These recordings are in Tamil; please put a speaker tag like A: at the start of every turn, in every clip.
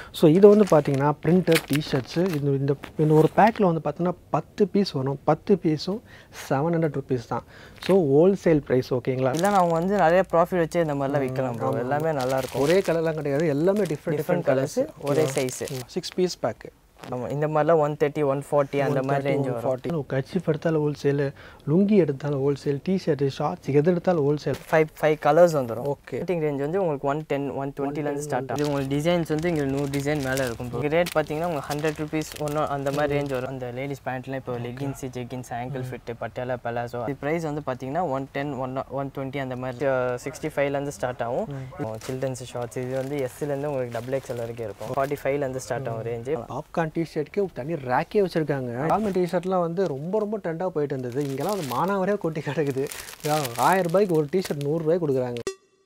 A: ஸோ இது வந்து பார்த்தீங்கன்னா பிரிண்டர் டிஷர்ட்ஸு இது இந்த இந்த ஒரு பேக்கில் வந்து பார்த்தீங்கன்னா பத்து பீஸ் வரும் பத்து பீஸும் செவன் ஹண்ட்ரட் ருபீஸ் தான் ஸோ ஹோல்சேல் ப்ரைஸ் ஓகேங்களா
B: இல்லை அவங்க வந்து நிறைய ப்ராஃபிட் வச்சு இந்த மாதிரிலாம் விற்கலாம் ப்ரோ எல்லாமே நல்லா இருக்கும்
A: ஒரே கலர்லாம் கிடையாது எல்லாமே டிஃப்ரெண்ட் டிஃப்ரெண்ட் கலர்ஸ்
B: ஒரே சைஸு
A: சிக்ஸ் பீஸ் பேக்கு
B: ஆமாம் இந்த மாதிரிலாம் ஒன் தேர்ட்டி ஒன் ஃபார்ட்டி அந்த மாதிரி ரேஞ்ச் வரும்
A: ஃபார்ட்டி கட்சி எடுத்தாலும் ஹோல்சேல் லுங்கி எடுத்தாலும் ஹோல்சேல் டிஷர்ட் ஷார்ட்ஸ் எது எடுத்தாலும் ஹோல்சேல்
B: ஃபைவ் ஃபைவ் கலர்ஸ் வந்துடும்
A: ஓகே
B: ஸ்டார்டிங் ரேஞ்ச் வந்து உங்களுக்கு ஒன் டென் ஒன் டுவெண்ட்டிலேருந்து ஸ்டார்ட் ஆகும் உங்களுக்கு டிசைன்ஸ் வந்து இங்கே நூறு டிசைன் மேலே இருக்கும் இங்கே ரேட் பார்த்தீங்கன்னா உங்களுக்கு ஹண்ட்ரட் ருபீஸ் ஒன்றும் அந்த மாதிரி ரேஞ்ச் வரும் அந்த லேடிஸ் பேண்ட்லாம் இப்போ leggings jeggings ankle fit Patiala palazzo இது ப்ரைஸ் வந்து பார்த்தீங்கன்னா one ten one one twenty அந்த மாதிரி சிக்ஸ்டி ஃபைவ்லேருந்து ஸ்டார்ட் ஆகும் சில்ட்ரன்ஸ் ஷார்ட்ஸ் இது வந்து எஸ்லேருந்து உங்களுக்கு டபுள் எக்ஸ்எல் வரைக்கும் இருக்கும் ஃபார்ட்டி ஃபைவ்லேருந்து ஸ்டார்ட் ஆகும் ரேஞ்சு
A: பாப்கார்ன் டிஷர்ட்க்கே தனி ரேக்கே வச்சுருக்காங்க நார்மல் டிஷர்ட்லாம் வந்து ரொம்ப ரொம்ப ட்ரெண்டாக போயிட்டு இருந்தது இங்கெல்லாம் வந்து மானாவரியாக கொட்டி கிடக்குது ஆயிரம் ரூபாய்க்கு ஒரு டிஷர்ட் நூறுரூபாய்க்கு கொடுக்குறாங்க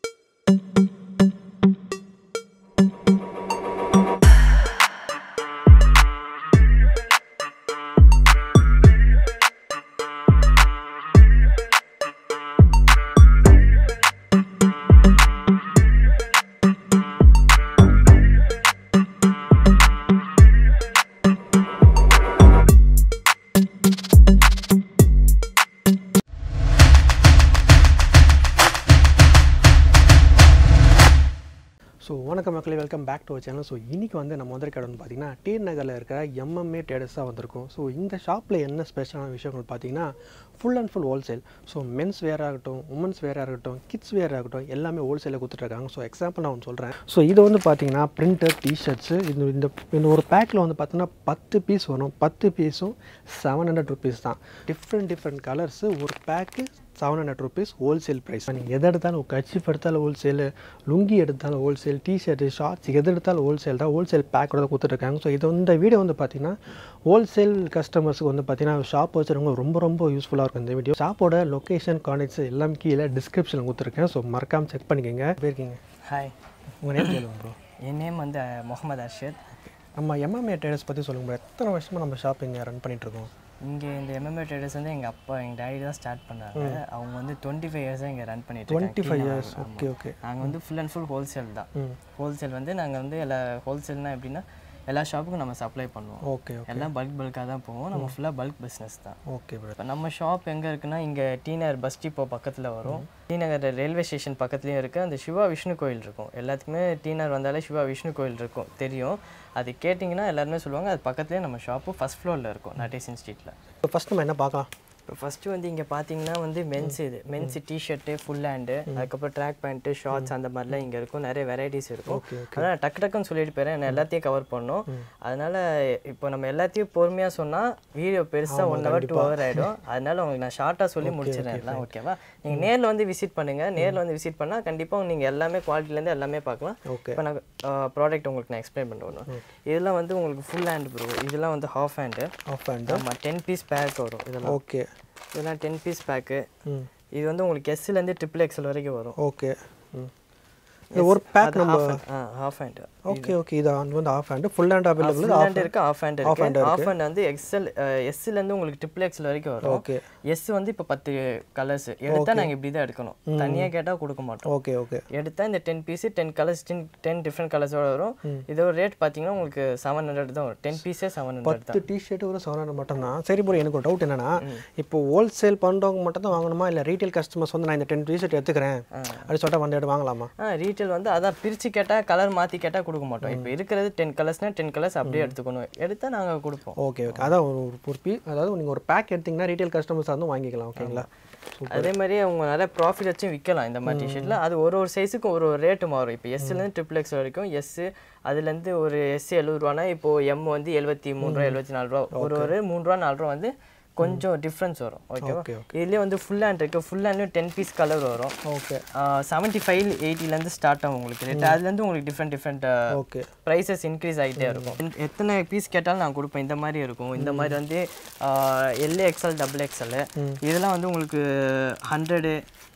A: ஸோ வணக்கம் மக்களே welcome back to channel so இன்றைக்கி வந்து நம்ம வந்திருக்க இடம்னு பார்த்தீங்கன்னா டி நகரில் இருக்கிற எம்எம்ஏ டேடர்ஸ் தான் வந்திருக்கும் ஸோ இந்த ஷாப்பில் என்ன ஸ்பெஷலான விஷயங்கள் பார்த்தீங்கன்னா full and full wholesale so men's wear ஆகட்டும் உமன்ஸ் வேர் ஆகட்டும் கிட்ஸ் வேர் ஆகட்டும் எல்லாமே ஹோல்சேலில் கொடுத்துட்ருக்காங்க ஸோ எக்ஸாம்பிள் நான் ஒன்று சொல்கிறேன் ஸோ இது வந்து பார்த்தீங்கன்னா பிரிண்டர் டிஷர்ட்ஸு இது இந்த இந்த ஒரு பேக்கில் வந்து பார்த்தீங்கன்னா பத்து பீஸ் வரும் பத்து பீஸும் செவன் ஹண்ட்ரட் ருபீஸ் தான் டிஃப்ரெண்ட் டிஃப்ரெண்ட் கலர்ஸு ஒரு pack seven hundred rupees wholesale price நீங்கள் எதை எடுத்தாலும் கட்சிப் எடுத்தாலும் ஹோல்சேல் லுங்கி எடுத்தாலும் ஹோல்சேல் டிஷர்ட்டு ஷார்ட்ஸ் எது எடுத்தாலும் ஹோல்சேல் தான் ஹோல்சேல் பேக்கோட தான் கொடுத்துட்ருக்காங்க ஸோ இது இந்த வீடியோ வந்து பார்த்தீங்கன்னா ஹோல்சேல் கஸ்டமர்ஸுக்கு வந்து பார்த்தீங்கன்னா ஷாப் வச்சுருவங்க ரொம்ப ரொம்ப யூஸ்ஃபுல்லாக இருக்கும் இந்த வீடியோ ஷாப்போட லொக்கேஷன் கான்டெக்ட்ஸ் எல்லாம் கீழே டிஸ்கிரிப்ஷனில் கொடுத்துருக்கேன் ஸோ மறக்காமல் செக் பண்ணிக்கோங்க போயிருக்கீங்க
B: ஹாய்
A: உங்கள் நேம் கேளுங்க ப்ரோ
B: என் நேம் வந்து முகமது அர்ஷத்
A: நம்ம எம்எம்ஏ ட்ரேடர்ஸ் பற்றி சொல்லுங்க bro. எத்தனை வருஷமாக நம்ம ஷாப் இங்கே ரன் பண்ணிகிட்ருக்கோம்
B: இங்கே இந்த எம்எம்ஏ ட்ரேடர்ஸ் வந்து எங்கள் அப்பா எங்கள் டேடி தான் ஸ்டார்ட் பண்ணாங்க அவங்க வந்து டுவெண்ட்டி ஃபைவ் இயர்ஸாக இங்கே ரன் பண்ணிட்டு
A: twenty five years okay okay
B: நாங்கள் வந்து ஃபுல் அண்ட் ஃபுல் ஹோல்சேல் தான்
A: ம்
B: ஹோல்சேல் வந்து நாங்கள் வந்து எல்லா ஹோல்சேல்னா எப்படின்னா எல்லா ஷாப்புக்கும் நம்ம சப்ளை பண்ணுவோம்
A: ஓகே
B: எல்லாம் பல்க் பல்காக தான் போவோம் நம்ம ஃபுல்லாக பல்க் பிஸ்னஸ் தான்
A: ஓகே ப்ரோ
B: இப்போ நம்ம ஷாப் எங்கே இருக்குன்னா இங்கே டி நகர் பஸ் டிப்போ பக்கத்தில் வரும் டி நகர் ரயில்வே ஸ்டேஷன் பக்கத்துலேயும் இருக்குது அந்த சிவா விஷ்ணு கோயில் இருக்கும் எல்லாத்துக்குமே டி நகர் வந்தாலே சிவா விஷ்ணு கோயில் இருக்கும் தெரியும் அது கேட்டிங்கன்னா எல்லாருமே சொல்லுவாங்க அது பக்கத்துலேயே நம்ம ஷாப்பு ஃபஸ்ட் ஃப்ளோரில் இருக்கும் நட்டேசன் ஸ்ட்ரீட்டில்
A: இப்போ ஃபஸ்ட் நம்ம என்ன பார்க்கலாம்
B: இப்போ ஃபஸ்ட்டு வந்து இங்கே பார்த்தீங்கன்னா வந்து மென்ஸ் இது மென்ஸ் டிஷர்ட்டு ஃபுல் ஹேண்டு அதுக்கப்புறம் ட்ராக் பேண்ட்டு ஷார்ட்ஸ் அந்த மாதிரிலாம் இங்கே இருக்கும் நிறைய வெரைட்டிஸ் இருக்கும்
A: ஓகே
B: அதனால் டக்கு டக்குன்னு சொல்லிட்டு போயிறேன் நான் எல்லாத்தையும் கவர் பண்ணோம் அதனால இப்போ நம்ம எல்லாத்தையும் பொறுமையாக சொன்னால் வீடியோ பெருசாக ஒன் ஹவர் டூ ஹவர் ஆகிடும் அதனால உங்களுக்கு நான் ஷார்ட்டாக சொல்லி முடிச்சிடுறேன் எல்லாம் ஓகேவா நீங்கள் நேரில் வந்து விசிட் பண்ணுங்கள் நேரில் வந்து விசிட் பண்ணால் கண்டிப்பாக நீங்கள் எல்லாமே குவாலிட்டிலேருந்து எல்லாமே பார்க்கலாம்
A: ஓகே
B: இப்போ நான் ப்ராடக்ட் உங்களுக்கு நான் எக்ஸ்பிளைன் பண்ணுவேன் இதெல்லாம் வந்து உங்களுக்கு ஃபுல் ஹேண்ட் ப்ரோ இதெல்லாம் வந்து ஹாஃப் ஹேண்டு
A: ஆஃப் அண்ட்
B: ஆமாம் டென் பீஸ் பேக் வரும் இதெல்லாம்
A: ஓகே
B: இதெல்லாம் டென் பீஸ் பேக்கு
A: ம்
B: இது வந்து உங்களுக்கு எஸ்லேருந்து ட்ரிபிள் எக்ஸல் வரைக்கும் வரும்
A: ஓகே ம் இது ஒரு பேக் நம்ம
B: ஆ ஹாஃப் ஹேண்ட்
A: ஓகே ஓகே இது அது வந்து half hand full hand available
B: full hand இருக்கு ஆஃப் ஹேண்ட் இருக்கு ஆஃப் ஹேண்ட் வந்து எக்ஸல் எஸ்ல இருந்து உங்களுக்கு ட்ரிபிள் எக்ஸல் வரைக்கும் வரும்
A: ஓகே
B: எஸ் வந்து இப்போ பத்து கலர்ஸ் எடுத்தா நாங்க இப்படி தான் எடுக்கணும் தனியா கேட்டா கொடுக்க மாட்டோம்
A: ஓகே ஓகே
B: எடுத்தா இந்த ten piece ten colours ten ten different கலர்ஸோட வரும் இதோட ரேட் பார்த்தீங்கன்னா உங்களுக்கு செவன் ஹண்ட்ரட் தான் வரும் டென் பீஸே செவன் ஹண்ட்ரட்
A: பத்து டிஷர்ட் ஒரு செவன் ஹண்ட்ரட் மட்டும் தான் சரி ப்ரோ எனக்கு ஒரு டவுட் என்னன்னா இப்போ ஹோல்சேல் பண்ணுறவங்க மட்டும் தான் வாங்கணுமா இல்லை ரீட்டைல் கஸ்டமர்ஸ் வந்து நான் இந்த டென் டிஷர்ட் எடுத்துக்கிறேன் அப்படி சொல்லிட்டு வந்து எடுத்து வாங்கலாமா
B: ஆ ரீட்டைல் வந்து அதான் பிரிச்சு கேட்டா கலர் மாத்தி கேட்டா கொடுக்க மாட்டோம் இப்போ இருக்கிறது டென் கலர்ஸ்னா டென் கலர்ஸ் அப்படியே எடுத்துக்கணும் எடுத்தா நாங்க கொடுப்போம்
A: ஓகே ஓகே அதான் ஒரு ஒரு பீ அதாவது நீங்கள் ஒரு பேக் எடுத்தீங்கன்னா ரீட்டைல் கஸ்டமர்ஸ் வந்து வாங்கிக்கலாம் ஓகேங்களா
B: அதே மாதிரி அவங்க நிறைய ப்ராஃபிட் வச்சும் விற்கலாம் இந்த மாதிரி டிஷர்ட்ல அது ஒரு ஒரு சைஸுக்கும் ஒரு ஒரு ரேட்டு மாறும் இப்போ எஸ்லேருந்து ட்ரிபிள் எக்ஸ் வரைக்கும் எஸ் அதுலேருந்து ஒரு எஸ் எழுபது ரூபானா இப்போ எம் வந்து எழுபத்தி மூணு ரூபா எழுபத்தி நாலு ரூபா ஒரு ஒரு மூணு ரூபா நாலு ரூபா வந்து கொஞ்சம் டிஃப்ரென்ஸ் வரும் ஓகேவா
A: ஓகே
B: இதுலேயே வந்து ஃபுல் ஹேண்ட் இருக்குது ஃபுல் ஹேண்ட்லேயும் டென் பீஸ் கலர் வரும்
A: ஓகே
B: செவன்ட்டி ஃபைவ் எயிட்டிலேருந்து ஸ்டார்ட் ஆகும் உங்களுக்கு ரேட் அதுலேருந்து உங்களுக்கு different different
A: okay
B: prices increase ஆகிட்டே இருக்கும் எத்- எத்தனை பீஸ் கேட்டாலும் நான் கொடுப்பேன் இந்த மாதிரி இருக்கும் இந்த மாதிரி வந்து எல்ஏ எக்ஸ்எல் டபுள் எக்ஸ்எல் இதெல்லாம் வந்து உங்களுக்கு hundred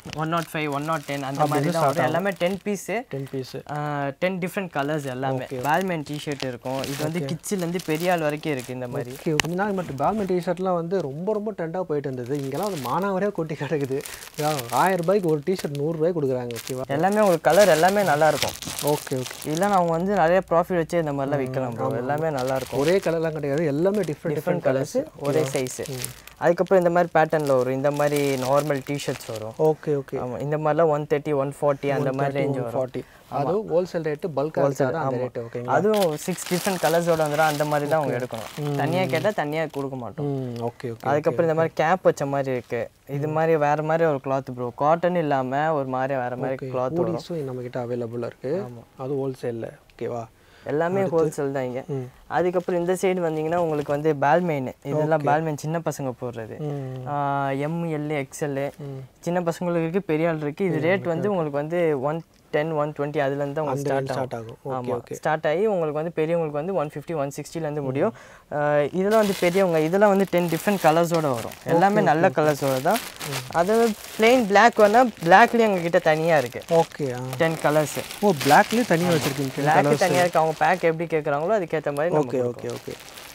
B: one nought five one nought ten அந்த மாதிரி தான் வரும் எல்லாமே ten piece
A: ten piece
B: ten different colours எல்லாமே பேல்மேன் டிஷர்ட் இருக்கும் இது வந்து கிட்ஸ்லேருந்து பெரிய ஆள் வரைக்கும் இருக்குது இந்த மாதிரி
A: ஓகே கொஞ்ச நாள் மட்டும் பேட்மிண்டன் டிஷர்ட்லாம் வந்து ரொம்ப ரொம்ப ட்ரெண்டாக போயிட்டு இருந்தது இங்கெல்லாம் வந்து மானாவரியாக கொட்டி கிடக்குது ஆயிரம் ரூபாய்க்கு ஒரு டிஷர்ட் நூறுரூபாய்க்கு கொடுக்குறாங்க ஓகேவா
B: எல்லாமே உங்களுக்கு கலர் எல்லாமே நல்லா இருக்கும்
A: ஓகே ஓகே
B: இல்லைன்னா அவங்க வந்து நிறைய ப்ராஃபிட் வச்சு இந்த மாதிரிலாம் விற்கலாம் ப்ரோ எல்லாமே நல்லா இருக்கும்
A: ஒரே கலர்லாம் கிடையாது எல்லாமே டிஃப்ரெண்ட்
B: டிஃப்ரெண்ட் கலர்ஸ் ஒரே சைஸு அதுக்கப்புறம் இந்த மாதிரி பேட்டர்னில் வரும் இந்த மாதிரி நார்மல் டிஷர்ட்ஸ் வரும்
A: ஓகே ஓகே
B: ஆமாம் இந்த மாதிரிலாம் ஒன் தேர்ட்டி ஒன் ஃபார்ட்டி அந்த மாதிரி ரேஞ்ச் வரும்
A: ஃபார்ட்டி அதுவும் ஹோல்சேல் ரேட்டு பல்க் ஹோல்சேல் அந்த ரேட்டு ஓகேங்களா
B: அதுவும் சிக்ஸ் டிஃப்ரெண்ட் கலர்ஸோட வந்துடும் அந்த மாதிரி தான் அவங்க எடுக்கணும் தனியாக கேட்டால் தனியாக கொடுக்க மாட்டோம்
A: ம் ஓகே ஓகே
B: அதுக்கப்புறம் இந்த மாதிரி கேப் வச்ச மாதிரி இருக்கு இது மாதிரி வேற மாதிரி ஒரு கிளாத் ப்ரோ காட்டன் இல்லாம ஒரு மாதிரி வேற மாதிரி கிளாத் வரும்
A: ஹூடிஸும் நம்மக்கிட்ட அவைலபிளாக இருக்குது அதுவும் ஹோல்சேலில் ஓகேவா
B: எல்லாமே ஹோல்சேல் தான் இங்க அதுக்கப்புறம் இந்த சைடு வந்தீங்கன்னா உங்களுக்கு வந்து பேல்மெயின் இதெல்லாம் பேல்மெயின் சின்ன பசங்க போடுறது
A: ம்
B: எம் எல் எக்ஸ்எல் சின்ன பசங்களுக்கு இருக்கு பெரிய ஆள் இருக்கு இது ரேட் வந்து உங்களுக்கு வந்து ஒன் டென் ஒன் டுவெண்ட்டி அதுலேருந்து தான் உங்களுக்கு ஸ்டார்ட்
A: ஸ்டார்ட் ஆகும் ஓகே
B: ஆமாம் ஸ்டார்ட் ஆகி உங்களுக்கு வந்து பெரியவங்களுக்கு வந்து ஒன் ஃபிஃப்டி ஒன் சிக்ஸ்டிலேருந்து முடியும் ஆஹ் இதெல்லாம் வந்து பெரியவங்க இதெல்லாம் வந்து டென் டிஃப்ரெண்ட் கலர்ஸோட வரும் எல்லாமே நல்ல கலர்ஸோட தான் அது பிளெயின் பிளாக் வேணால் பிளாக்லேயும் எங்ககிட்ட தனியாக இருக்குது
A: ஓகே ஆ
B: டென் கலர்ஸ்
A: ஓ பிளாக்லேயும் தனியாக வச்சுருக்கீங்க
B: பிளாக் தனியாக இருக்குது அவங்க பேக் எப்படி கேட்குறாங்களோ அதுக்கேற்ற மாதிரி
A: ஓகே ஓகே ஓகே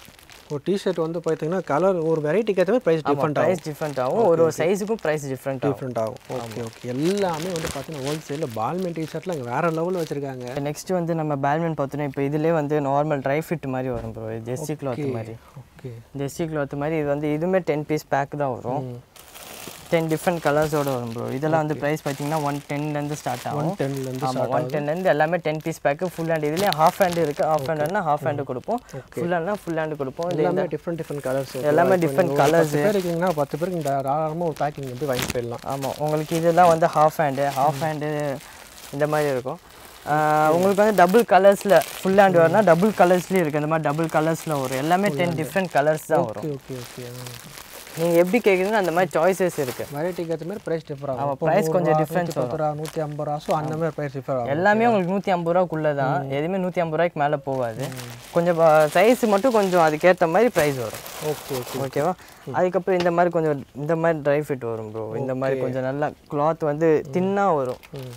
A: ஒரு டிஷர்ட் வந்து பார்த்தீங்கன்னா கலர் ஒரு வெரைட்டிக்கு ஏற்ற மாதிரி ப்ரைஸ் டிஃப்ரெண்ட் ஆகும்
B: ப்ரைஸ் டிஃப்ரெண்ட் ஆகும் ஒரு ஒரு சைஸுக்கும் ப்ரைஸ் டிஃப்ரெண்ட் ஆகும்
A: டிஃப்ரெண்ட் ஆகும் ஓகே ஓகே எல்லாமே வந்து பார்த்தீங்கன்னா ஹோல்சேலில் பால்மெண்ட் டிஷர்ட்லாம் இங்கே வேறு லெவலில் வச்சுருக்காங்க
B: நெக்ஸ்ட் வந்து நம்ம பேல்மெண்ட் பார்த்தோன்னா இப்போ இதுலேயே வந்து நார்மல் ட்ரை ஃபிட் மாதிரி வரும் ப்ரோ ஜெஸ்டி கிளாத் மாதிரி
A: ஓகே
B: ஜெஸ்டி கிளாத் மாதிரி இது வந்து இதுவுமே டென் பீஸ் பேக் தான் வரும் டென் டிஃப்ரெண்ட் கலர்ஸோட வரும் ப்ரோ இதெல்லாம் வந்து ப்ரைஸ் பார்த்தீங்கன்னா ஒன் டென்லேருந்து ஸ்டார்ட் ஆகும்
A: டென்லேருந்து
B: ஆமாம் ஒன் டென்லேருந்து எல்லாமே ten piece pack full hand இதுலேயும் ஹாஃப் ஹேண்ட் இருக்குது ஹாஃப் ஹேண்ட்னா ஹாஃப் ஹேண்டு கொடுப்போம் ஃபுல் ஹேண்ட்னா ஃபுல் ஹேண்டு கொடுப்போம் இது
A: எல்லாமே டிஃப்ரெண்ட் டிஃப்ரெண்ட் கலர்ஸ்
B: எல்லாமே டிஃப்ரெண்ட் கலர்ஸ்
A: பத்து பேர் இருக்கீங்கன்னா பத்து பேருக்கு இந்த தாராளமாக ஒரு பேக்கிங் வந்து வாங்கி போயிடலாம்
B: ஆமாம் உங்களுக்கு இதெல்லாம் வந்து ஹாஃப் ஹேண்டு ஹாஃப் ஹேண்டு இந்த மாதிரி இருக்கும் ஆஹ் உங்களுக்கு வந்து டபுள் கலர்ஸில் ஃபுல் ஹேண்ட் வரனா டபுள் கலர்ஸ்லேயும் இருக்குது இந்த மாதிரி டபுள் கலர்ஸில் வரும் எல்லாமே டென் டிஃப்ரெண்ட் கலர்ஸ் தான் வரும்
A: ஓகே ஓகே ஓகே
B: நீங்கள் எப்படி கேட்குறீங்களோ அந்த மாதிரி சாய்ஸஸ் இருக்குது
A: வெரைட்டிக்கு ஏற்ற மாதிரி ப்ரைஸ் டிஃபர் ஆகும்
B: ஆமாம் ப்ரைஸ் கொஞ்சம் டிஃப்ரென்ஸ்
A: பத்து ரூபா நூற்றி ஐம்பது ரூபா ஸோ அந்த மாதிரி ப்ரைஸ் டிஃபர் ஆகும்
B: எல்லாமே உங்களுக்கு நூற்றி ஐம்பது ரூபாக்குள்ளே தான் எதுவுமே நூற்றி ஐம்பது ரூபாய்க்கு மேலே போகாது கொஞ்சம் சைஸ் மட்டும் கொஞ்சம் அதுக்கேற்ற மாதிரி ப்ரைஸ் வரும்
A: ஓகே ஓகே
B: ஓகேவா அதுக்கப்புறம் இந்த மாதிரி கொஞ்சம் இந்த மாதிரி ட்ரை ஃபிட் வரும் ப்ரோ இந்த மாதிரி கொஞ்சம் நல்லா கிளாத் வந்து தின்னாக வரும்
A: ம்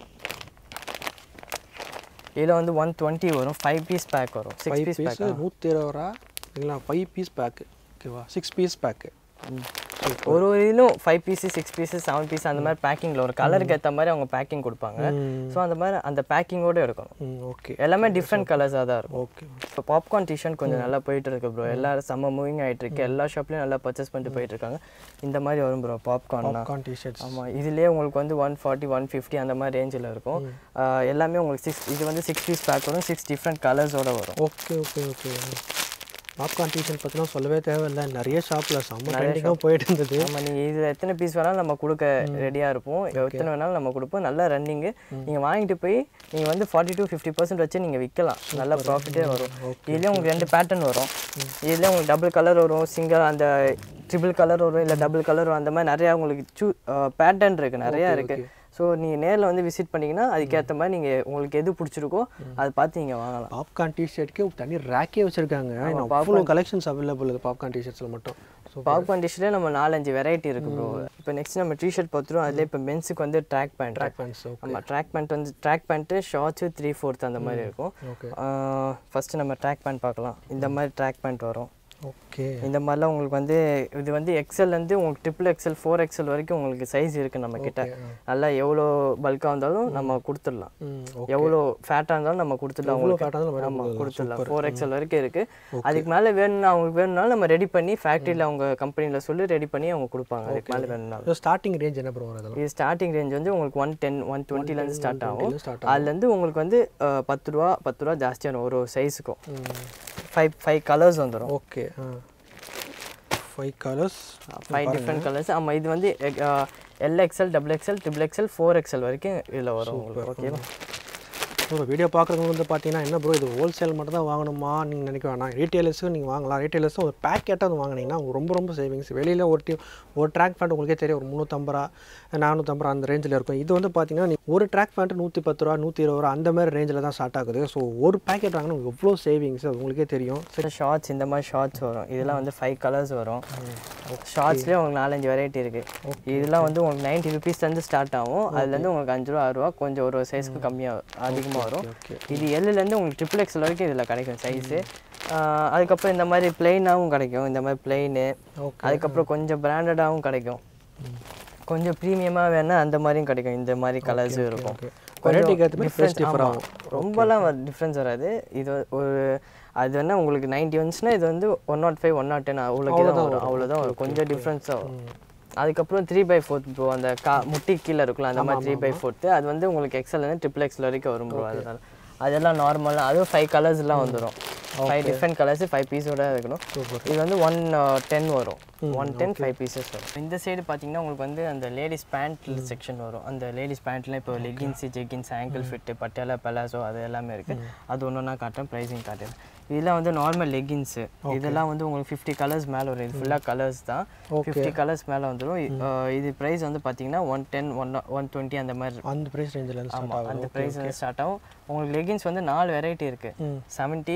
B: இதில் வந்து ஒன் டுவெண்ட்டி வரும் ஃபைவ் பீஸ் பேக் வரும் சிக்ஸ்
A: ஃபைவ்
B: பீஸ்
A: பீஸ் நூற்றி இருபது ரூபா இல்லைங்களா ஃபைவ் பீஸ் பேக்கு ஓகேவா சிக்ஸ் பீஸ் பேக்கு
B: ஒரு ஒரு இதுலும் five piece six piece seven piece அந்த மாதிரி பேக்கிங்கில் ஒரு கலருக்கு ஏற்ற மாதிரி அவங்க பேக்கிங் கொடுப்பாங்க ஸோ அந்த மாதிரி அந்த பேக்கிங்கோட எடுக்கணும்
A: ம் ஓகே
B: எல்லாமே டிஃப்ரெண்ட் கலர்ஸாக தான் இருக்கும்
A: ஓகே
B: இப்போ பாப்கார்ன் டிஷர்ட் கொஞ்சம் நல்லா போயிட்டு இருக்கு ப்ரோ எல்லாரும் செம்ம மூவிங் ஆயிட்டு இருக்கு எல்லா ஷாப்லையும் நல்லா பர்ச்சேஸ் பண்ணிட்டு போயிட்டு இருக்காங்க இந்த மாதிரி வரும் ப்ரோ பாப்கார்ன்னா
A: கான் டிஷர்ட்ஸ்
B: ஆமாம் இதுலேயே உங்களுக்கு வந்து ஒன் ஃபார்ட்டி ஒன் ஃபிஃப்டி அந்த மாதிரி ரேஞ்சில் இருக்கும் ஆஹ் எல்லாமே உங்களுக்கு சிக்ஸ் இது வந்து சிக்ஸ் பீஸ் பேக் வரும் சிக்ஸ் டிஃப்ரெண்ட் கலர்ஸோட வரும்
A: okay okay okay popcorn t shirt பார்த்தீங்கன்னா சொல்லவே தேவையில்லை நிறைய ஷாப்பில் செம்ம ட்ரெண்டிங்காக போயிட்டு இருந்தது
B: ஆமாம் நீங்கள் இதில் எத்தனை பீஸ் வேணாலும் நம்ம கொடுக்க ரெடியாக இருப்போம் எத்தனை வேணாலும் நம்ம கொடுப்போம் நல்லா ரன்னிங்கு நீங்கள் வாங்கிட்டு போய் நீங்கள் வந்து ஃபார்ட்டி டு ஃபிஃப்டி பர்சன்ட் வச்சு நீங்கள் விற்கலாம் நல்ல ப்ராஃபிட்டே வரும் இதுலேயே உங்களுக்கு ரெண்டு பேட்டர்ன் வரும் இதுலேயே உங்களுக்கு டபுள் கலர் வரும் சிங்கிள் அந்த ட்ரிபிள் கலர் வரும் இல்லை டபுள் கலர் வரும் அந்த மாதிரி நிறையா உங்களுக்கு சூ பேட்டர்ன் இருக்குது நிறையா இருக்குது ஸோ நீங்கள் நேரில் வந்து விசிட் பண்ணிங்கன்னா அதுக்கேற்ற மாதிரி நீங்கள் உங்களுக்கு எது பிடிச்சிருக்கோ அதை பார்த்து நீங்கள் வாங்கலாம்
A: பாப்கார்ன் டிஷர்ட்க்கே தனி ரேக்கே வச்சுருக்காங்க அவ்வளோ கலெக்ஷன்ஸ் அவைலபிள் இருக்குது பாப்கார்ன் டிஷர்ட்ஸில் மட்டும் ஸோ
B: பாப்கார்ன் டிஷ்லேயே நம்ம நாலஞ்சு வெரைட்டி இருக்கு ப்ரோ இப்போ நெக்ஸ்ட் நம்ம டிஷர்ட் பார்த்துருவோம் அதில் இப்போ மென்ஸுக்கு வந்து ட்ராக் பேண்ட்
A: ட்ராக் பேண்ட்ஸ்
B: ஆமாம் ட்ராக் பேண்ட் வந்து track pant shorts three fourth அந்த மாதிரி இருக்கும்
A: ஓகே
B: ஃபஸ்ட்டு நம்ம ட்ராக் பேண்ட் பார்க்கலாம் இந்த மாதிரி ட்ராக் பேண்ட் வரும்
A: ஓகே
B: இந்த மாதிரிலாம் உங்களுக்கு வந்து இது வந்து எக்ஸல்லேருந்து உங்களுக்கு ட்ரிபிள் எக்ஸல் ஃபோர் எக்ஸல் வரைக்கும் உங்களுக்கு சைஸ் இருக்குது நம்ம கிட்ட நல்லா எவ்வளோ பல்காக இருந்தாலும் நம்ம கொடுத்துடலாம்
A: ம்
B: எவ்வளோ ஃபேட்டாக இருந்தாலும் நம்ம கொடுத்துடலாம்
A: எவ்வளோ
B: உங்களுக்கு
A: ஃபேட்டாக இருந்தாலும்
B: ஆமாம் கொடுத்துடலாம் ஃபோர் எக்ஸல் வரைக்கும் இருக்குது அதுக்கு மேலே வேணும்னா அவங்களுக்கு வேணும்னாலும் நம்ம ரெடி பண்ணி ஃபேக்ட்ரியில் அவங்க கம்பெனியில் சொல்லி ரெடி பண்ணி அவங்க கொடுப்பாங்க அதுக்கு மேலே வேணும்னாலும்
A: ஸோ ஸ்டார்டிங் ரேஞ்ச் என்ன ப்ரோ வரும் அதெல்லாம்
B: இது ஸ்டார்டிங் ரேஞ்ச் வந்து உங்களுக்கு ஒன் டென் ஒன் டுவெண்ட்டிலேருந்து ஸ்டார்ட் ஆகும்
A: ஸ்டார்ட்
B: அதுலேருந்து உங்களுக்கு வந்து அஹ், பத்து ரூபா பத்து ரூபா ஜாஸ்தியாக வரும் ஒரு சைஸுக்கும் ஃபைவ் ஃபைவ் கலர்ஸ் வந்துடும்
A: ஓகே ஆ five colours
B: five different colours ஆமாம் இது வந்து L XL double XL triple XL four XL வரைக்கும் இதில் வரும் உங்களுக்கு ஓகேவா
A: ஸோ வீடியோ பார்க்குறவங்க வந்து பார்த்தீங்கன்னா என்ன ப்ரோ இது ஹோல்சேல் மட்டும் தான் வாங்கணுமா நீங்கள் நினைக்க வேணாம் ரீட்டெயிலர்ஸும் நீங்கள் வாங்கலாம் ரீட்டெயிலர்ஸும் ஒரு பேக்கெட்டாக வந்து வாங்கினீங்கன்னா உங்களுக்கு ரொம்ப ரொம்ப சேவிங்ஸ் வெளியில் ஒரு டி ஒரு ட்ராக் பேண்ட் உங்களுக்கே தெரியும் ஒரு முந்நூற்றம்பது ரூபா நானூற்றம்பது ரூபா அந்த ரேஞ்சில் இருக்கும் இது வந்து பார்த்தீங்கன்னா நீ ஒரு ட்ராக் பேண்ட் நூற்றி பத்து ரூபா நூற்றி இருபது ரூபா அந்த மாதிரி ரேஞ்சில் தான் ஸ்டார்ட் ஆகுது ஸோ ஒரு பேக்கெட் வாங்கினா உங்களுக்கு எவ்வளோ சேவிங்ஸ் அது உங்களுக்கே தெரியும்
B: ஷார்ட்ஸ் இந்த மாதிரி ஷார்ட்ஸ் வரும் இதெல்லாம் வந்து ஃபைவ் கலர்ஸ் வரும் ஷார்ட்ஸ்லேயே உங்களுக்கு நாலஞ்சு வெரைட்டி இருக்குது இதெல்லாம் வந்து உங்களுக்கு நைன்ட்டி ருபீஸ்லேருந்து ஸ்டார்ட் ஆகும் அதுலேருந்து உங்களுக்கு அஞ்சு ரூபா ஆறு ரூபா கொஞ்சம் ஒரு சைஸ்க்கு கம்மியாக அதிகமாக வரும்
A: ஓகே
B: இது எல்லுலேருந்து உங்களுக்கு ட்ரிபிள் எக்ஸல் வரைக்கும் இதில் கிடைக்கும் சைஸு அதுக்கப்புறம் இந்த மாதிரி பிளெயினாகவும் கிடைக்கும் இந்த மாதிரி பிளெயினு
A: ஓகே
B: அதுக்கப்புறம் கொஞ்சம் பிராண்டடாகவும் கிடைக்கும் கொஞ்சம் ப்ரீமியமாக வேணா அந்த மாதிரியும் கிடைக்கும் இந்த மாதிரி கலர்ஸும் இருக்கும்
A: ஓகே வெரைட்டிக்கு ஏற்ற மாதிரி ப்ரைஸ் டிஃபர்
B: ஆமா.
A: ஆகும்
B: ரொம்பலாம் டிஃப்ரென்ஸ் வராது இது ஒரு அது வேணா உங்களுக்கு நைன்ட்டி வந்துச்சுன்னா இது வந்து one nought five one nought ten அவ்வளோக்கு தான் வரும் அவ்வளோதான் வரும் கொஞ்சம் டிஃப்ரென்ஸாக வரும் அதுக்கப்புறம் த்ரீ பை ஃபோர்த் ப்ரோ அந்த கா முட்டி கீழே இருக்குல்ல அந்த மாதிரி த்ரீ பை ஃபோர்த்து அது வந்து உங்களுக்கு எக்ஸல்லேருந்து ட்ரிபிள் எக்ஸல் வரைக்கும் வரும் ப்ரோ அதனால அதெல்லாம் நார்மலாக அதுவும் ஃபைவ் கலர்ஸ்லாம் வந்துடும் ஃபைவ் டிஃப்ரெண்ட் கலர்ஸ் ஃபைவ் பீஸோட இருக்கணும் இது வந்து ஒன் டென் வரும் ஒன் டென் ஃபைவ் பீசஸ் வரும் இந்த சைடு பார்த்தீங்கன்னா உங்களுக்கு வந்து அந்த லேடிஸ் பேண்ட் செக்ஷன் வரும் அந்த லேடிஸ் பேண்ட்ல இப்போ leggings jeggings ankle fit Patiala palazzo அது எல்லாமே இருக்குது அது ஒன்று ஒன்றா காட்டுறேன் ப்ரைஸிங் காட்டுறேன் இதெல்லாம் வந்து நார்மல் லெகின்ஸு இதெல்லாம் வந்து உங்களுக்கு ஃபிஃப்டி கலர்ஸ் மேலே வரும் இது ஃபுல்லாக கலர்ஸ் தான் ஃபிஃப்டி கலர்ஸ் மேலே வந்துடும் இது ப்ரைஸ் வந்து பார்த்தீங்கன்னா one ten one one twenty அந்த மாதிரி இருக்கும்.
A: அந்த ப்ரைஸ் ரேஞ்சிலேருந்து ஸ்டார்ட்
B: ஆமா
A: ஆகும்
B: அந்த ப்ரைஸ் வந்து ஸ்டார்ட் ஆகும் உங்களுக்கு லெகின்ஸ் வந்து நாலு வெரைட்டி இருக்குது
A: ம்
B: seventy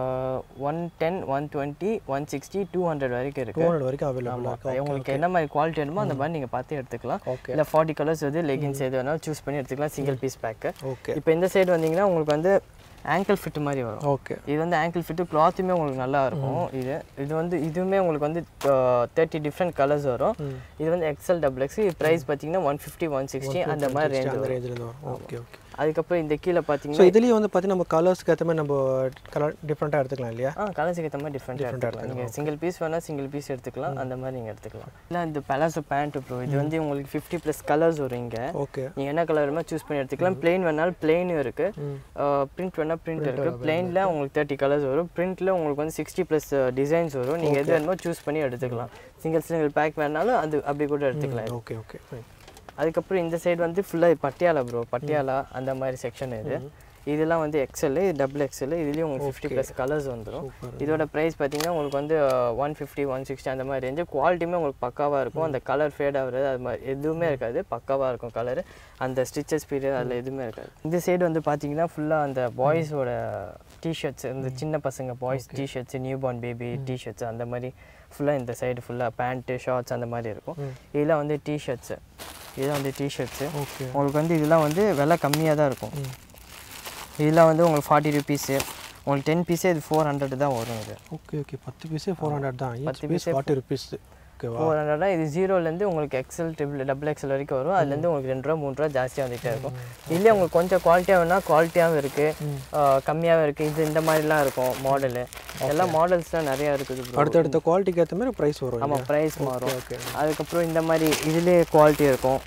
B: one ten one twenty one sixty two hundred வரைக்கும்
A: டூ
B: இருக்குது
A: ஹண்ட்ரட் வரைக்கும் அவைலபிளாக இருக்கு
B: உங்களுக்கு என்ன மாதிரி குவாலிட்டி வேணுமோ அந்த மாதிரி நீங்கள் பார்த்து எடுத்துக்கலாம்
A: ஓகே
B: இல்லை ஃபார்ட்டி கலர்ஸ் வந்து லெகின்ஸ் எது வேணாலும் சூஸ் பண்ணி எடுத்துக்கலாம் சிங்கிள் பீஸ் பேக்கு
A: ஓகே
B: இப்போ இந்த சைடு வந்தீங்கன்னா உங்களுக்கு வந்து ஆங்கிள் ஃபிட் மாதிரி வரும்
A: ஓகே
B: இது வந்து ஆங்கிள் ஃபிட்டு கிளாத்துமே உங்களுக்கு நல்லா இருக்கும் இது இது வந்து இதுவுமே உங்களுக்கு வந்து தேர்ட்டி டிஃப்ரெண்ட் கலர்ஸ் வரும் இது வந்து எக்ஸல் டபுள் எக்ஸ் இது ப்ரைஸ் பார்த்தீங்கன்னா ஒன் ஃபிஃப்டி ஒன் சிக்ஸ்டி அந்த மாதிரி ரேஞ்ச்
A: அந்த
B: வரும்
A: ரேஞ்சிலேருந்து வரும் ஓகே ஓகே
B: அதுக்கப்புறம் இந்த கீழே
A: ஸோ
B: பார்த்தீங்கன்னா
A: இதுலேயே வந்து பார்த்தீங்கன்னா நம்ம கலர்ஸ்க்கு ஏற்ற மாதிரி நம்ம கலர் டிஃப்ரெண்ட்டாக எடுத்துக்கலாம் இல்லையா
B: ஆ கலர்ஸுக்கு ஏற்ற மாதிரி டிஃப்ரெண்ட்டாக எடுத்துக்கலாம் நீங்கள் சிங்கிள் பீஸ் வேணால் சிங்கிள் பீஸ் எடுத்துக்கலாம் அந்த மாதிரி நீங்கள் எடுத்துக்கலாம் இல்லை இந்த பலாசோ பேண்ட் ப்ரோ இது வந்து உங்களுக்கு ஃபிஃப்டி ப்ளஸ் கலர்ஸ் வரும் இங்கே
A: ஓகே
B: நீங்கள் என்ன கலர் வேணுமோ சூஸ் பண்ணி எடுத்துக்கலாம் பிளெயின் வேணாலும் பிளெயினும் இருக்குது பிரிண்ட் வேணால் பிரிண்ட் இருக்குது பிளெயினில் உங்களுக்கு தேர்ட்டி கலர்ஸ் வரும் பிரிண்ட்டில் உங்களுக்கு வந்து சிக்ஸ்டி ப்ளஸ் டிசைன்ஸ் வரும் நீங்கள் எது வேணுமோ சூஸ் பண்ணி எடுத்துக்கலாம் சிங்கிள் சிங்கிள் பேக் வேணாலும் அது அப்படி கூட எடுத்துக்கலாம்
A: ஓகே ஓகே ஃபைன்
B: அதுக்கப்புறம் இந்த சைடு வந்து ஃபுல்லாக பட்டியாலா ப்ரோ பட்டியாலா அந்த மாதிரி செக்ஷன் இது இதெல்லாம் வந்து எக்ஸல் இது டபுள் எக்ஸல் இதுலேயும் உங்களுக்கு ஃபிஃப்டி ப்ளஸ் கலர்ஸ் வந்துடும் இதோட ப்ரைஸ் பார்த்தீங்கன்னா உங்களுக்கு வந்து ஒன் ஃபிஃப்டி ஒன் சிக்ஸ்டி அந்த மாதிரி ரேஞ்சு குவாலிட்டியுமே உங்களுக்கு பக்காவாக இருக்கும் அந்த கலர் ஃபேட் ஆகுறது அது மாதிரி எதுவுமே இருக்காது பக்காவாக இருக்கும் கலர் அந்த ஸ்டிச்சஸ் பீரியட் அதில் எதுவுமே இருக்காது இந்த சைடு வந்து பார்த்தீங்கன்னா ஃபுல்லாக அந்த பாய்ஸோட டிஷர்ட்ஸ் இந்த சின்ன பசங்க boys t shirts new born baby t shirts அந்த மாதிரி ஃபுல்லாக இந்த சைடு ஃபுல்லாக பேண்ட்டு ஷார்ட்ஸ் அந்த மாதிரி இருக்கும் இதெல்லாம் வந்து டிஷர்ட்ஸு இதெல்லாம் வந்து டிஷர்ட்ஸு
A: ஓகே
B: உங்களுக்கு வந்து இதெல்லாம் வந்து விலை கம்மியாக தான் இருக்கும் இதெல்லாம் வந்து உங்களுக்கு ஃபார்ட்டி ருபீஸு உங்களுக்கு டென் பீஸே இது ஃபோர் ஹண்ட்ரட் தான் வரும் இது
A: ஓகே ஓகே பத்து பீஸே ஃபோர் ஹண்ட்ரட் தான் ஈச்
B: பத்து
A: பீஸ் ஃபார்ட்டி ருபீஸ் ஓகேவா
B: ஃபோர் ஹண்ட்ரடாக இது ஜீரோலேருந்து உங்களுக்கு எக்ஸல் ட்ரிபிள் டபுள் எக்ஸல் வரைக்கும் வரும் அதுலேருந்து உங்களுக்கு ரெண்டு ரூபா மூணு ரூபா ஜாஸ்தியாக வந்துகிட்டே இருக்கும் இதுலேயே உங்களுக்கு கொஞ்சம் குவாலிட்டியாக வேணால் குவாலிட்டியாகவும் இருக்குது கம்மியாகவும் இருக்குது இது இந்த மாதிரிலாம் இருக்கும் மாடலு எல்லாம் மாடல்ஸ்லாம் நிறையா இருக்குது bro.
A: அடுத்தடுத்த குவாலிட்டிக்கு ஏற்ற மாதிரி ப்ரைஸ் வரும்
B: ஆமாம் ப்ரைஸ் மாறும்
A: ஓகே
B: அதுக்கப்புறம் இந்த மாதிரி இதுலேயே குவாலிட்டி இருக்கும்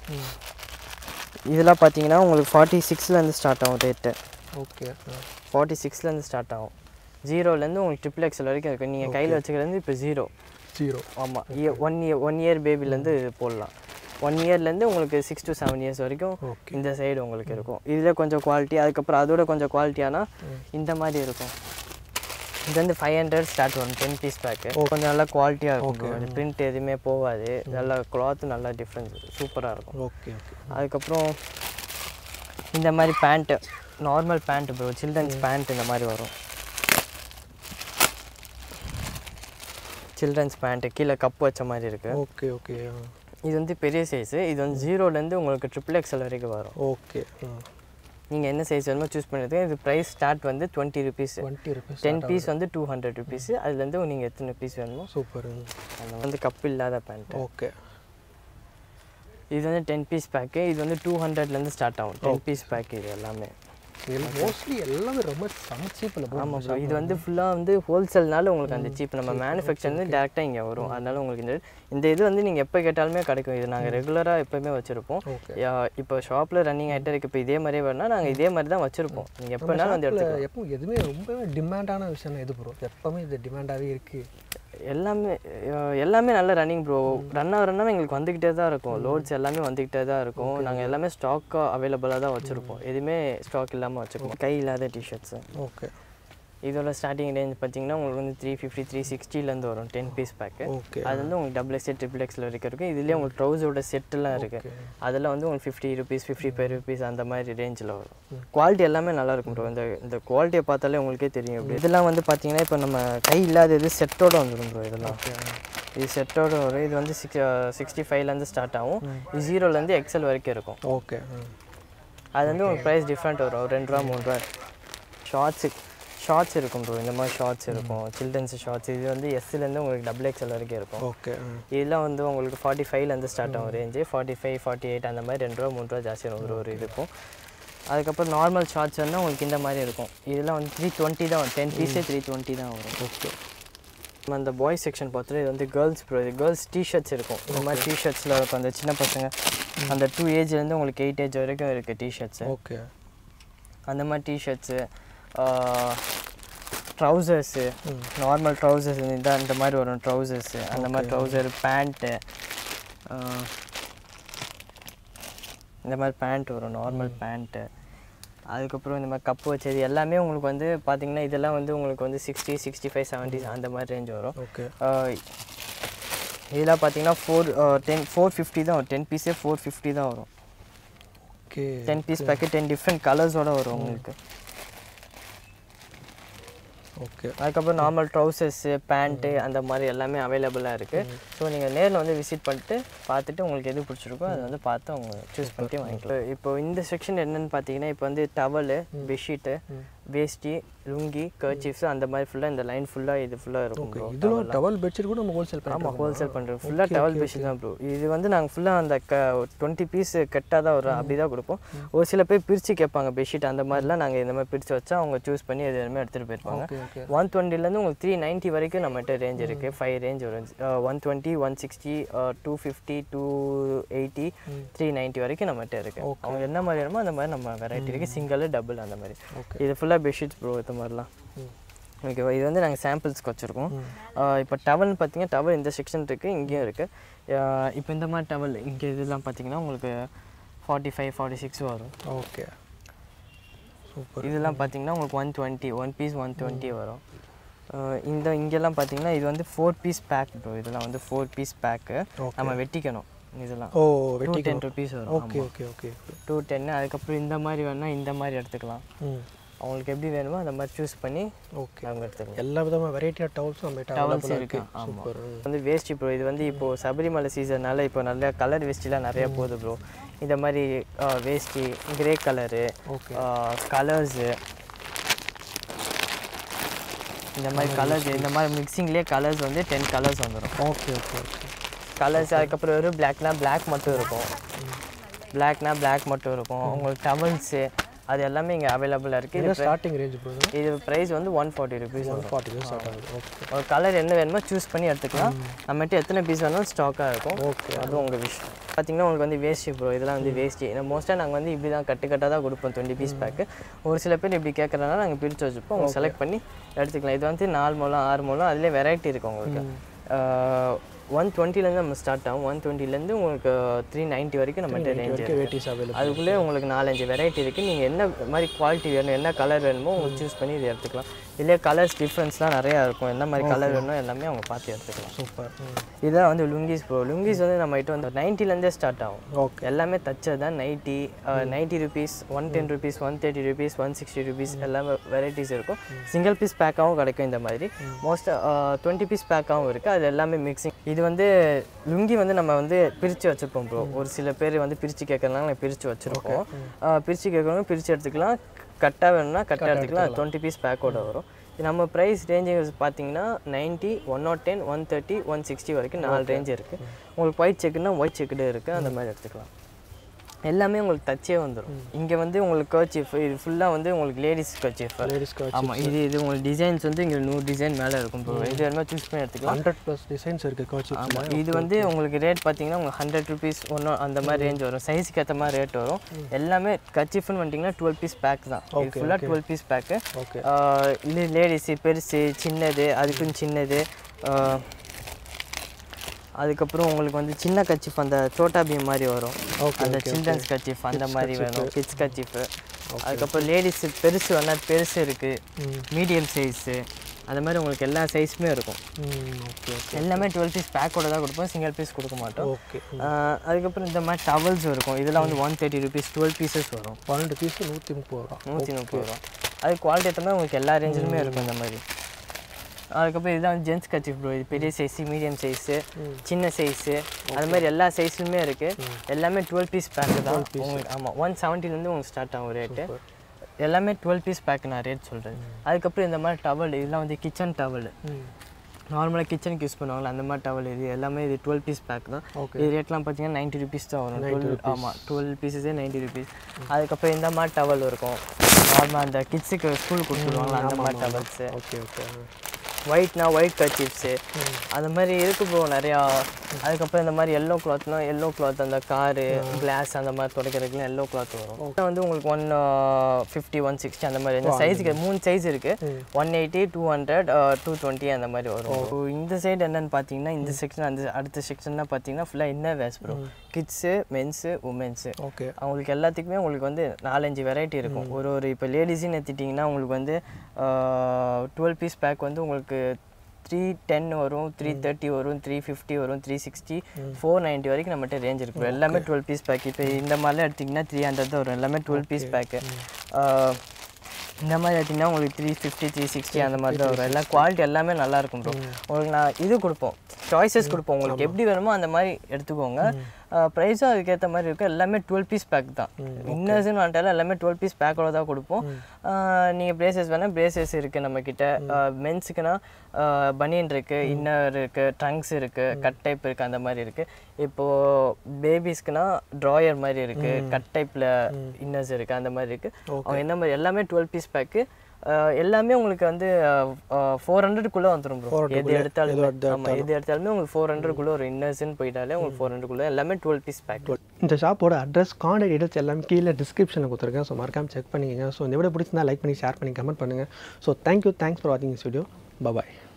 B: இதெல்லாம் பார்த்தீங்கன்னா உங்களுக்கு ஃபார்ட்டி சிக்ஸ்லேருந்து ஸ்டார்ட் ஆகும் ரேட்டு
A: ஓகே
B: ஃபார்ட்டி சிக்ஸ்லேருந்து ஸ்டார்ட் ஆகும் ஜீரோலேருந்து உங்களுக்கு ட்ரிபிள் எக்ஸல் வரைக்கும் இருக்கும் நீங்கள் கையில் வச்சுக்கிறது இப்போ ஜீரோ
A: ஜீரோ
B: ஆமாம் ஒன் இயர் ஒன் இயர் பேபிலேருந்து போடலாம் ஒன் இயர்லேருந்து உங்களுக்கு சிக்ஸ் to செவன் இயர்ஸ் வரைக்கும்
A: ஓகே
B: இந்த சைடு உங்களுக்கு இருக்கும் இதில் கொஞ்சம் குவாலிட்டி அதுக்கப்புறம் அதோட கொஞ்சம் குவாலிட்டியானா இந்த மாதிரி இருக்கும் இது வந்து ஃபைவ் ஹண்ட்ரட் ஸ்டார்ட் வரும் டென் பீஸ் பேக்கு கொஞ்சம் நல்லா குவாலிட்டியாக இருக்கும் பிரிண்ட் எதுவுமே போகாது நல்லா கிளாத்து நல்லா டிஃப்ரென்ஸ் சூப்பராக இருக்கும்
A: ஓகே ஓகே
B: அதுக்கப்புறம் இந்த மாதிரி pant normal pant bro children's pant இந்த மாதிரி வரும் சில்ட்ரன்ஸ் பேண்ட்டு கீழே கப் வச்ச மாதிரி இருக்குது
A: ஓகே ஓகே
B: இது வந்து பெரிய சைஸு இது வந்து ஜீரோலேருந்து உங்களுக்கு ட்ரிபிள் எக்ஸல் வரைக்கும் வரும்
A: ஓகே
B: நீங்கள் என்ன சைஸ் வேணுமோ சூஸ் பண்ணுறதுக்கு இது ப்ரைஸ் ஸ்டார்ட் வந்து twenty rupees
A: twenty rupees
B: ten piece வந்து டூ ஹண்ட்ரட் ருபீஸ் அதுலேருந்து நீங்கள் எத்தனை பீஸ் வேணுமோ
A: சூப்பர்
B: அந்த வந்து கப் இல்லாத பேண்ட்
A: ஓகே
B: இது வந்து டென் பீஸ் பேக்கு இது வந்து டூ ஹண்ட்ரட்லேருந்து ஸ்டார்ட் ஆகும் டென் பீஸ் பேக் இது எல்லாமே
A: மோஸ்ட்லி எல்லாமே ரொம்ப செம சீப்பில்
B: ஆமாம் ப்ரோ இது வந்து ஃபுல்லாக வந்து ஹோல்சேல்னால உங்களுக்கு அந்த சீப் நம்ம மேனுஃபேக்சர் வந்து டேரெக்டாக இங்கே வரும் அதனால உங்களுக்கு இந்த இந்த இது வந்து நீங்கள் எப்போ கேட்டாலுமே கிடைக்கும் இது நாங்கள் ரெகுலராக எப்போயுமே வச்சுருப்போம்
A: ஓகே
B: இப்போ ஷாப்பில் ரன்னிங் ஆகிட்டே இருக்கு இப்போ இதே மாதிரியே வேணா நாங்கள் இதே மாதிரி தான் வச்சுருப்போம் நீங்கள் எப்போ வேணாலும் வந்து எடுத்துக்கலாம்
A: எப்போ எதுவுமே ரொம்ப டிமாண்டான விஷயம் எது ப்ரோ எப்பவுமே இது டிமாண்டாகவே இருக்குது
B: எல்லாமே அஹ் எல்லாமே நல்ல ரன்னிங் ப்ரோ ரன் ஆகிறனா எங்களுக்கு வந்துக்கிட்டே தான் இருக்கும் லோட்ஸ் எல்லாமே வந்துக்கிட்டே தான் இருக்கும் நாங்கள் எல்லாமே ஸ்டாக்காக அவைலபிளாக தான் வச்சுருப்போம் எதுவுமே ஸ்டாக் இல்லாமல் வச்சுருப்போம் கை இல்லாத டிஷர்ட்ஸு
A: ஓகே
B: இதோட ஸ்டார்டிங் ரேஞ்ச் பார்த்தீங்கன்னா உங்களுக்கு வந்து த்ரீ ஃபிஃப்டி த்ரீ சிக்ஸ்டிலேருந்து வரும் டென் பீஸ் பேக்கு
A: ஓகே
B: அது வந்து உங்களுக்கு டபுள் எக்ஸ் ட்ரிபிள் எக்ஸில் வரைக்கும் இருக்கும் இதுலேயே உங்களுக்கு ட்ரௌசரோட செட்டெல்லாம் இருக்குது அதெல்லாம் வந்து உங்களுக்கு fifty rupees fifty five rupees அந்த மாதிரி ரேஞ்சில் வரும் குவாலிட்டி எல்லாமே நல்லா இருக்கும் ப்ரோ இந்த இந்த குவாலிட்டியை பார்த்தாலே உங்களுக்கே தெரியும் இப்படி இதெல்லாம் வந்து பார்த்தீங்கன்னா இப்போ நம்ம கை இல்லாத இது செட்டோட வந்துடும் ப்ரோ இதெல்லாம் இது செட்டோட வரும் இது வந்து சிக்ஸ் சிக்ஸ்டி ஃபைவ்லேருந்து ஸ்டார்ட் ஆகும் இது ஜீரோலேருந்து எக்ஸல் வரைக்கும் இருக்கும்
A: ஓகே
B: அது வந்து உங்களுக்கு ப்ரைஸ் டிஃப்ரெண்ட் வரும் ஒரு ரெண்டு ரூபா மூணு ரூபா ஷார்ட்ஸு ஷார்ட்ஸ் இருக்கும் ப்ரோ இந்த மாதிரி ஷார்ட்ஸ் இருக்கும் சில்ட்ரன்ஸ் ஷார்ட்ஸ் இது வந்து எஸ்லேருந்து உங்களுக்கு டபுள் எக்ஸல் வரைக்கும் இருக்கும்
A: ஓகே
B: இதெல்லாம் வந்து உங்களுக்கு ஃபார்ட்டி ஃபைவ்லேருந்து ஸ்டார்ட் ஆகும் range forty five forty eight அந்த மாதிரி ரெண்டு ரூபா மூணு ரூபா ஜாஸ்தி வரும் ஒரு ஒரு இதுக்கும் அதுக்கப்புறம் நார்மல் ஷார்ட்ஸ் வந்து உங்களுக்கு இந்த மாதிரி இருக்கும் இதெல்லாம் வந்து த்ரீ டுவெண்ட்டி தான் வரும் டென் பீஸே த்ரீ டுவெண்ட்டி தான் வரும்
A: ஓகே
B: நம்ம அந்த பாய்ஸ் செக்ஷன் பார்த்தோன்னா இது வந்து கேர்ள்ஸ் ப்ரோ இது கேர்ள்ஸ் டிஷர்ட்ஸ் இருக்கும் இந்த மாதிரி டிஷர்ட்ஸில் இருக்கும் அந்த சின்ன பசங்க அந்த டூ ஏஜ்லேருந்து உங்களுக்கு எயிட் ஏஜ் வரைக்கும் இருக்குது டிஷர்ட்ஸு
A: ஓகே
B: அந்த மாதிரி டிஷர்ட்ஸு ட்ரௌசர்ஸு நார்மல் ட்ரௌசர்ஸ் இதான் இந்த மாதிரி வரும் ட்ரௌசர்ஸு அந்த மாதிரி ட்ரௌசர் பேண்ட்டு இந்த மாதிரி பேண்ட் வரும் நார்மல் பேண்ட்டு அதுக்கப்புறம் இந்த மாதிரி கப்பு வச்சது எல்லாமே உங்களுக்கு வந்து பார்த்தீங்கன்னா இதெல்லாம் வந்து உங்களுக்கு வந்து சிக்ஸ்டி சிக்ஸ்டி ஃபைவ் செவன்ட்டி அந்த மாதிரி ரேஞ்ச் வரும்
A: ஓகே
B: ஆஹ் இதெல்லாம் பார்த்தீங்கன்னா ஃபோர் டென் ஃபோர் ஃபிஃப்டி தான் வரும் டென் பீஸே ஃபோர் ஃபிஃப்டி தான் வரும்
A: okay
B: ten piece packet ten different கலர்ஸோட வரும் உங்களுக்கு
A: ஓகே
B: அதுக்கப்புறம் நார்மல் ட்ரௌசர்ஸு பேண்ட்டு அந்த மாதிரி எல்லாமே அவைலபிளாக இருக்குது ஸோ நீங்கள் நேரில் வந்து விசிட் பண்ணிட்டு பார்த்துட்டு உங்களுக்கு எது பிடிச்சிருக்கோ அதை வந்து பார்த்து அவங்க சூஸ் பண்ணிட்டு வாங்கிக்கலாம் இப்போ இந்த செக்ஷன் என்னன்னு பார்த்தீங்கன்னா இப்போ வந்து towel bedsheet veshti lungi kerchiefs அந்த மாதிரி ஃபுல்லாக இந்த லைன் ஃபுல்லாக இது ஃபுல்லாக இருக்கும் bro.
A: இதெல்லாம் டவல் பெட்ஷீட் கூட நம்ம ஹோல்சேல்
B: ஆமாம்
A: பண்ணுறோம்
B: ஹோல்சேல் பண்ணுறோம் ஃபுல்லாக டவல் பெட்ஷீட் தான் ப்ரோ இது வந்து நாங்கள் ஃபுல்லாக அந்த க டுவெண்ட்டி பீஸ் கட்டாக தான் வரும் அப்படி தான் கொடுப்போம் ஒரு சில பேர் பிரித்து கேட்பாங்க பெட்ஷீட் அந்த மாதிரிலாம் நாங்கள் இந்த மாதிரி பிரித்து வச்சா அவங்க சூஸ் பண்ணி எது வேணுமே எடுத்துகிட்டு போயிருப்பாங்க
A: ஓகே ஓகே
B: ஒன் டுவெண்ட்டிலேருந்து உங்களுக்கு த்ரீ நைன்ட்டி வரைக்கும் நம்மகிட்ட ரேஞ்ச் இருக்குது ஃபைவ் ரேஞ்ச் வரும் one twenty one sixty two fifty two eighty three ninety வரைக்கும் நம்மகிட்ட இருக்குது அவங்க என்ன மாதிரி வேணுமோ அந்த மாதிரி நம்ம வெரைட்டி இருக்குது சிங்கிள் டபுள் அந்த மாதிரி
A: ஓகே
B: இது ஃபுல்லாக பெட்ஷீட்ஸ் ப்ரோ இது மாதிரிலாம் ஓகேவா இது வந்து நாங்கள் சாம்பிள்ஸ்க்கு வச்சுருக்கோம் இப்போ டவல்னு பார்த்தீங்கன்னா டவல் இந்த செக்ஷன் இருக்குது இங்கேயும் இருக்குது இப்போ இந்த மாதிரி டவல் இங்கே இதெல்லாம் பார்த்தீங்கன்னா உங்களுக்கு ஃபார்ட்டி ஃபைவ் ஃபார்ட்டி சிக்ஸ் வரும்
A: ஓகே சூப்பர்
B: இதெல்லாம் பார்த்தீங்கன்னா உங்களுக்கு one twenty one piece one twenty வரும் அஹ் இந்த இங்கெல்லாம் பார்த்தீங்கன்னா இது வந்து ஃபோர் பீஸ் பேக் ப்ரோ இதெல்லாம் வந்து ஃபோர் பீஸ் பேக்கு
A: Okay.
B: நம்ம வெட்டிக்கணும் இதெல்லாம்
A: ஓ
B: டூ
A: வெட்டி
B: டென் ருபீஸ் வரும்
A: ஓகே ஓகே ஓகே
B: டூ டென்னு அதுக்கப்புறம் இந்த மாதிரி வேணால் இந்த மாதிரி எடுத்துக்கலாம்
A: ம்
B: அவங்களுக்கு எப்படி வேணுமோ அந்த மாதிரி சூஸ் பண்ணி
A: ஓகே
B: அவங்க எடுத்துக்கலாம்
A: எல்லா விதமான வெரைட்டியாக டவல்ஸும் நம்ம
B: டவல்ஸ்
A: அவைலபிளாக
B: இருக்கு
A: இருக்கு
B: ஆமாம்
A: சூப்பர்
B: வந்து வேஷ்டி ப்ரோ இது வந்து இப்போ சபரிமலை சீசன்னால இப்போ நல்ல கலர் வேஷ்டிலாம் நிறைய போகுது ப்ரோ இந்த மாதிரி ஆ, veshti grey colour
A: okay
B: colours இந்த மாதிரி கலர்ஸ் இந்த மாதிரி மிக்சிங்லேயே கலர்ஸ் வந்து டென் கலர்ஸ் வந்துடும்
A: ஓகே ஓகே ஓகே
B: கலர்ஸ் அதுக்கப்புறம் வெறும் பிளாக்னா பிளாக் மட்டும் இருக்கும் பிளாக்னா பிளாக் மட்டும் இருக்கும் உங்களுக்கு டவல்ஸு அது எல்லாமே இங்கே அவைலபிளாக இருக்குது
A: இது
B: இது
A: ஸ்டார்டிங் ரேஞ்ச் ப்ரோ
B: இது ப்ரைஸ் வந்து one forty rupees
A: one forty தான் ஸ்டார்ட் ஆகுது ஓகே
B: ஒரு கலர் என்ன வேணுமோ சூஸ் பண்ணி எடுத்துக்கலாம் நம்மகிட்ட எத்தனை பீஸ் வேணாலும் ஸ்டாக்காக இருக்கும்
A: ஓகே
B: அது உங்கள் விஷ் பார்த்தீங்கன்னா உங்களுக்கு வந்து வேஸ்டி ப்ரோ இதெல்லாம் வந்து வேஸ்டி மோஸ்ட்டாக நாங்கள் வந்து இப்படி தான் கட்டு கட்டாக தான் கொடுப்போம் டுவெண்ட்டி பீஸ் பேக்கு ஒரு சில பேர் இப்படி கேட்குறதுனால நாங்கள் பிரித்து வச்சுப்போம் அவங்க செலக்ட் பண்ணி எடுத்துக்கலாம் இது வந்து நாலு மூலம் ஆறு மூலம் அதிலே வெரைட்டி இருக்கும் உங்களுக்கு ஒன் டுவெண்ட்டிலேருந்து நம்ம ஸ்டார்ட் ஆகும் ஒன் டுவெண்ட்டிலேருந்து உங்களுக்கு த்ரீ நைன்ட்டி வரைக்கும் நம்மகிட்ட ரேஞ்ச்
A: வரைக்கும் வேட்டிஸ் அவைலபிள்
B: அதுக்குள்ளே உங்களுக்கு நாலஞ்சு வெரைட்டி இருக்குது நீங்கள் என்ன மாதிரி குவாலிட்டி வேணும் என்ன கலர் வேணுமோ உங்களுக்கு சூஸ் பண்ணி இது எடுத்துக்கலாம் இதுலேயே கலர்ஸ் டிஃப்ரென்ஸ்லாம் நிறையா இருக்கும் என்ன மாதிரி கலர் வேணுமோ எல்லாமே அவங்க பார்த்து எடுத்துக்கலாம்
A: சூப்பர்
B: இதுதான் வந்து லுங்கிஸ் ப்ரோ லுங்கிஸ் வந்து நம்ம கிட்ட வந்து நைன்ட்டிலேருந்தே ஸ்டார்ட் ஆகும்
A: ஓகே
B: எல்லாமே தச்சது தான் nighty ninety rupees one ten rupees one thirty rupees one sixty rupees எல்லாமே வெரைட்டிஸ் இருக்கும் சிங்கிள் பீஸ் பேக்காகவும் கிடைக்கும் இந்த மாதிரி மோஸ்ட் டுவெண்ட்டி பீஸ் பேக்காகவும் இருக்குது அது எல்லாமே மிக்சிங் இது வந்து லுங்கி வந்து நம்ம வந்து பிரித்து வச்சுருப்போம் ப்ரோ ஒரு சில பேர் வந்து பிரித்து கேட்கறதுனால நாங்கள் பிரித்து வச்சுருப்போம் பிரித்து கேட்குறவங்க பிரித்து எடுத்துக்கலாம் கட்டாக வேணும்னா கட்டாக எடுத்துக்கலாம் டுவெண்ட்டி பீஸ் பேக்கோட வரும் இது நம்ம ப்ரைஸ் ரேஞ்சு பார்த்தீங்கன்னா ninety one nought ten one thirty one sixty வரைக்கும் நாலு ரேஞ்ச் இருக்குது உங்களுக்கு ஒயிட் செக்குன்னா ஒயிட் செக்குடு இருக்குது அந்த மாதிரி எடுத்துக்கலாம் எல்லாமே உங்களுக்கு தச்சே வந்துடும் இங்கே வந்து உங்களுக்கு கர்ச்சீஃப் இது ஃபுல்லாக வந்து உங்களுக்கு லேடிஸ் கர்ச்சீஃப்
A: லேடிஸ்க்கு
B: ஆமாம் இது இது உங்களுக்கு டிசைன்ஸ் வந்து இங்கே நூறு டிசைன் மேலே இருக்கும் ப்ரோ இது வேணுமா சூஸ் பண்ணி எடுத்துக்கலாம்
A: ஹண்ட்ரட் ப்ளஸ் டிசைன்ஸ் இருக்குது கர்ச்சி
B: ஆமாம் இது வந்து உங்களுக்கு ரேட் பார்த்தீங்கன்னா உங்களுக்கு ஹண்ட்ரட் ருபீஸ் ஒன்றும் அந்த மாதிரி ரேஞ்ச் வரும் சைஸ்க்கு ஏற்ற மாதிரி ரேட் வரும் எல்லாமே கச்சிஃப்னு வந்துட்டிங்கன்னா டுவெல் பீஸ் பேக் தான் இது ஃபுல்லாக டுவெல் பீஸ் பேக்கு
A: ஓகே
B: இது லேடிஸு பெருசு சின்னது அதுக்கும் சின்னது ஆஹ், அதுக்கப்புறம் உங்களுக்கு வந்து சின்ன கச்சிஃப் அந்த சோட்டா பீம் மாதிரி வரும்
A: ஓகே
B: அந்த சில்ட்ரன்ஸ் கச்சிஃப் அந்த மாதிரி வேணும் கிட்ஸ் கச்சிஃபு அதுக்கப்புறம் லேடிஸ் பெருசு வேணால் பெருசு இருக்குது மீடியம் சைஸு அந்த மாதிரி உங்களுக்கு எல்லா சைஸுமே இருக்கும்
A: ம் ஓகே ஓகே
B: எல்லாமே டுவெல் பீஸ் பேக்கோட தான் கொடுப்போம் சிங்கிள் பீஸ் கொடுக்க மாட்டோம்
A: ஓகே
B: ஆஹ் அதுக்கப்புறம் இந்த மாதிரி டவல்ஸ் இருக்கும் இதெல்லாம் வந்து one thirty rupees twelve pieces வரும்
A: பன்னெண்டு பீஸ் நூற்றி முப்பது ரூபா
B: நூற்றி முப்பது ரூபா அது குவாலிட்டி ஏற்ற மாதிரி உங்களுக்கு எல்லா ரேஞ்சிலுமே இருக்கும் இந்த மாதிரி அதுக்கப்புறம் இதுதான் வந்து ஜென்ஸ் கச்சிஃப் ப்ரோ இது பெரிய சைஸு மீடியம் சைஸு சின்ன சைஸு அது மாதிரி எல்லா சைஸுமே இருக்குது எல்லாமே டுவெல் பீஸ் பேக்கு தான் உங்களுக்கு ஆமாம் ஒன் செவன்ட்டிலேருந்து உங்களுக்கு ஸ்டார்ட் ஆகும் ரேட்டு எல்லாமே டுவெல் பீஸ் பேக் நான் ரேட் சொல்கிறேன் அதுக்கப்புறம் இந்த மாதிரி டவல் இதெல்லாம் வந்து கிச்சன் டவல் நார்மலாக கிச்சனுக்கு யூஸ் பண்ணுவாங்களா அந்த மாதிரி டவல் இது எல்லாமே இது டுவெல் பீஸ் பேக் தான்
A: Okay.
B: இது ரேட்லாம் பார்த்தீங்கன்னா நைன்ட்டி ருபீஸ் தான் வரும் டுவெல் ஆமாம் டுவெல் பீஸஸே நைன்ட்டி ருபீஸ் அதுக்கப்புறம் இந்த மாதிரி டவல் இருக்கும் நார்மலாக அந்த கிட்ஸுக்கு ஸ்கூல் கொடுத்துருவாங்களா அந்த மாதிரி டவல்ஸு
A: ஓகே ஓகே
B: ஒயிட்னா ஒயிட் கர்ச்சீப்ஸு அந்த மாதிரி இருக்கு ப்ரோ நிறையா அதுக்கப்புறம் இந்த மாதிரி எல்லோ கிளாத்னா எல்லோ கிளாத் அந்த காரு கிளாஸ் அந்த மாதிரி துடைக்கிறதுக்குலாம் எல்லோ கிளாத் வரும் இது வந்து உங்களுக்கு ஒன் ஃபிஃப்டி ஒன் சிக்ஸ்டி அந்த மாதிரி இந்த சைஸுக்கு மூணு சைஸ் இருக்குது one eighty two hundred two twenty அந்த மாதிரி வரும் So, இந்த சைடு என்னன்னு பார்த்தீங்கன்னா இந்த செக்ஷன் அந்த அடுத்த செக்ஷன்னா பார்த்தீங்கன்னா ஃபுல்லாக inner wears bro kids men's women's
A: okay
B: அவங்களுக்கு எல்லாத்துக்குமே உங்களுக்கு வந்து நாலஞ்சு வெரைட்டி இருக்கும் ஒரு ஒரு இப்போ லேடிஸ்ன்னு எடுத்துட்டிங்கன்னா உங்களுக்கு வந்து டுவெல் பீஸ் பேக் வந்து உங்களுக்கு த்ரீ டென் வரும் த்ரீ தேர்ட்டி வரும் த்ரீ ஃபிஃப்டி வரும் த்ரீ சிக்ஸ்டி ஃபோர் நைன்ட்டி வரைக்கும் நம்மகிட்ட ரேஞ்ச் இருக்கும் எல்லாமே டுவெல் பீஸ் பேக் இப்போ இந்த மாதிரிலாம் எடுத்திங்கன்னா த்ரீ ஹண்ட்ரட் தான் வரும் எல்லாமே டுவெல் பீஸ் பேக்கு இந்த மாதிரி எடுத்திங்கன்னா உங்களுக்கு த்ரீ ஃபிஃப்டி த்ரீ சிக்ஸ்டி அந்த மாதிரி தான் வரும் எல்லாம் குவாலிட்டி எல்லாமே நல்லா இருக்கும் ப்ரோ உங்களுக்கு நான் இது கொடுப்போம் சாய்ஸஸ் கொடுப்போம் உங்களுக்கு எப்படி வேணுமோ அந்த மாதிரி எடுத்துக்கோங்க ப்ரைஸும் அதுக்கேற்ற மாதிரி இருக்கும் எல்லாமே டுவெல் பீஸ் பேக் தான் இன்னர்ஸ்னு வந்துட்டாலும் எல்லாமே டுவெல் பீஸ் பேக்கோட தான் கொடுப்போம் நீங்கள் பிரேசஸ் வேணால் பிரேசஸ் இருக்குது நம்மக்கிட்ட மென்ஸுக்குன்னா பனியன் இருக்குது இன்னர் இருக்குது ட்ரங்க்ஸ் இருக்குது கட் டைப் இருக்குது அந்த மாதிரி இருக்குது இப்போது பேபிஸ்க்குனா ட்ராயர் மாதிரி இருக்குது கட் டைப்பில் இன்னர்ஸ் இருக்குது அந்த மாதிரி இருக்குது அவங்க என்ன மாதிரி எல்லாமே டுவெல் பீஸ் பேக்கு எல்லாமே உங்களுக்கு வந்து ஃபோர் ஹண்ட்ரட்குள்ளே வந்துடும் ப்ரோ எது எடுத்தாலுமே ஆமாம் எது எடுத்தாலுமே உங்களுக்கு ஃபோர் ஹண்ட்ரட்குள்ளே ஒரு இன்னர்ஸ்ன்னு போயிட்டாலே உங்களுக்கு ஃபோர் ஹண்ட்ரட்குள்ளே எல்லாமே டுவெல் பீஸ் பேக்
A: இந்த ஷாப்போட அட்ரஸ் காண்டாக்ட் டீடைல்ஸ் எல்லாமே கீழே டிஸ்கிரிப்ஷனில் கொடுத்துருக்கேன் ஸோ மறக்காம செக் பண்ணிக்கங்க ஸோ இந்த வீடியோ பிடிச்சிருந்தா லைக் பண்ணி ஷேர் பண்ணி கமெண்ட் பண்ணுங்கள் ஸோ தேங்க்யூ தேங்க்ஸ் ஃபார் வாட்சிங் திஸ் வீடியோ பாய்